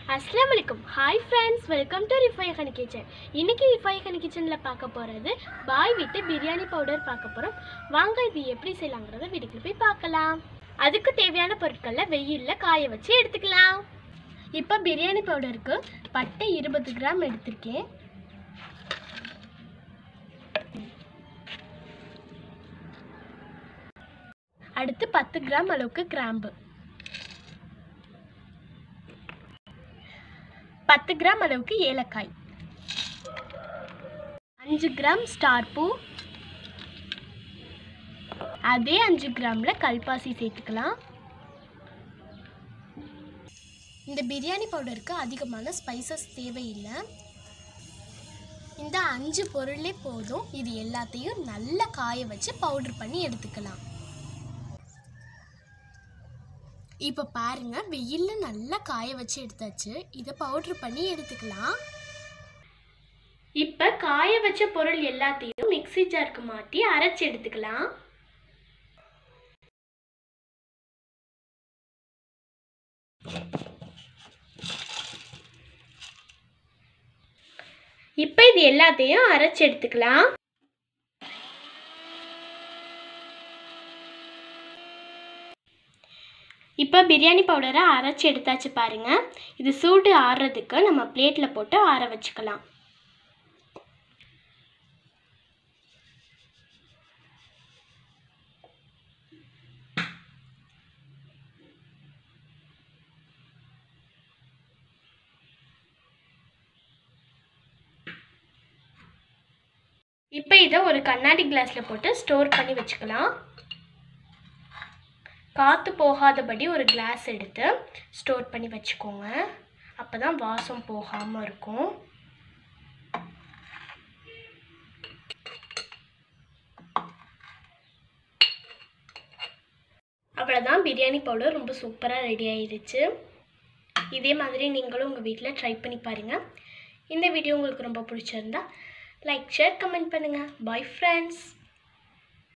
அஸ்லாம் வலைக்கும் hi friends welcome to Rifai honey kitchen இன்னைக்கு ரிஃபை ஹனி கிச்சனில் பார்க்க போகிறது பாய் விட்டு பிரியாணி பவுடர் பார்க்க போகிறோம் வாங்க இது எப்படி செய்யலாங்கிறத வீட்டுக்கு போய் பார்க்கலாம் அதுக்கு தேவையான பொருட்களை வெயிலில் காய வச்சு எடுத்துக்கலாம் இப்போ பிரியாணி பவுடருக்கு பட்டை இருபது கிராம் எடுத்திருக்கேன் அடுத்து பத்து கிராம் அளவுக்கு கிராம்பு பத்து கிராம் அளவுக்கு ஏலக்காய் அஞ்சு கிராம் ஸ்டார் பூ அதே அஞ்சு கிராமில் கல்பாசி சேர்த்துக்கலாம் இந்த பிரியாணி பவுடருக்கு அதிகமான ஸ்பைசஸ் தேவையில்லை இந்த அஞ்சு பொருளே போதும் இது எல்லாத்தையும் நல்லா காய வச்சு பவுடர் பண்ணி எடுத்துக்கலாம் இப்போ பாருங்க வெயில்ல நல்லா காய வச்சு எடுத்தாச்சு இதை பவுடர் பண்ணி எடுத்துக்கலாம் இப்போ காய வச்ச பொருள் எல்லாத்தையும் மிக்ஸி ஜாருக்கு மாற்றி அரைச்சி எடுத்துக்கலாம் இப்போ இது எல்லாத்தையும் அரைச்சி எடுத்துக்கலாம் இப்போ பிரியாணி பவுடரை அரைச்சி எடுத்தாச்சு பாருங்க இது சூடு ஆறுறதுக்கு நம்ம பிளேட்டில் போட்டு ஆற வச்சுக்கலாம் இப்போ இதை ஒரு கண்ணாடி கிளாஸில் போட்டு ஸ்டோர் பண்ணி வச்சுக்கலாம் காற்று போகாதபடி ஒரு கிளாஸ் எடுத்து ஸ்டோர் பண்ணி வச்சுக்கோங்க அப்போ தான் வாசம் போகாமல் இருக்கும் அவ்வளோதான் பிரியாணி பவுடர் ரொம்ப சூப்பராக ரெடி ஆயிடுச்சு இதே மாதிரி நீங்களும் உங்கள் வீட்டில் ட்ரை பண்ணி பாருங்கள் இந்த வீடியோ உங்களுக்கு ரொம்ப பிடிச்சிருந்தா லைக் ஷேர் கமெண்ட் பண்ணுங்கள் பாய் ஃப்ரெண்ட்ஸ்